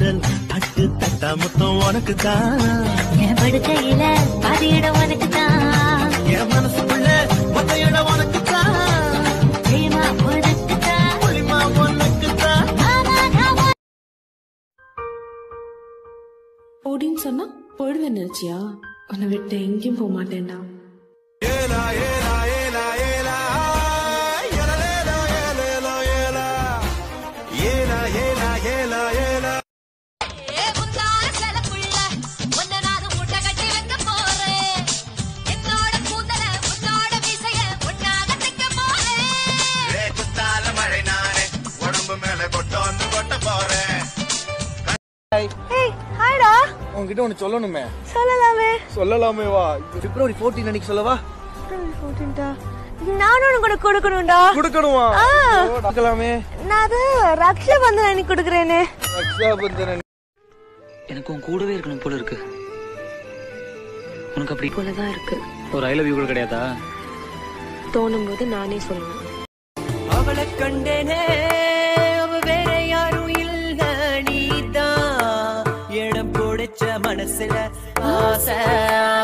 முதல் தட்டு தட்டா மொத்தம் உனக்கு தான் என் படுக்கையில பாதி இடம் உனக்கு தான் என் மனசுக்குள்ள மொத்த இடம் உனக்கு தான் பிரேமா உனக்கு தான் புள்ளிமா உனக்கு தான் மாமா நான் போடின்னு சொன்னா போயிடுவேன் நினைச்சியா உன்னை விட்டு எங்கேயும் போக மாட்டேன்டா குத்தால மழை நானே உடம்பு மேல கொட்டோன்னு கொட்ட போறேன் ஹாய்டா உன்கிட்ட ஒண்ணு சொல்லணுமே சொல்லலாமே சொல்லலாமே வா பிப்ரவரி 14 அன்னைக்கு சொல்லவா நானும் உனக்கு கூட கொடுக்கணும்டா கொடுக்கணுமா ஆ. ஓ, பார்க்கலாமே நான் அது ரக்ஷாபந்தன் அன்னைக்கு கொடுக்குறேனே ரக்ஷாபந்தன் எனக்கு உன் கூடவே இருக்கணும் போல இருக்கு உனக்கு அப்படி போலதான் இருக்கு ஒரு ஐ லவ் யூ கூட கிடையாதா தோணும் போது நானே சொல்லுவேன் அவளை கண்டேனே அவ வேற யாரும் இல்ல நீதான் இடம் பிடிச்ச மனசுல ஆசை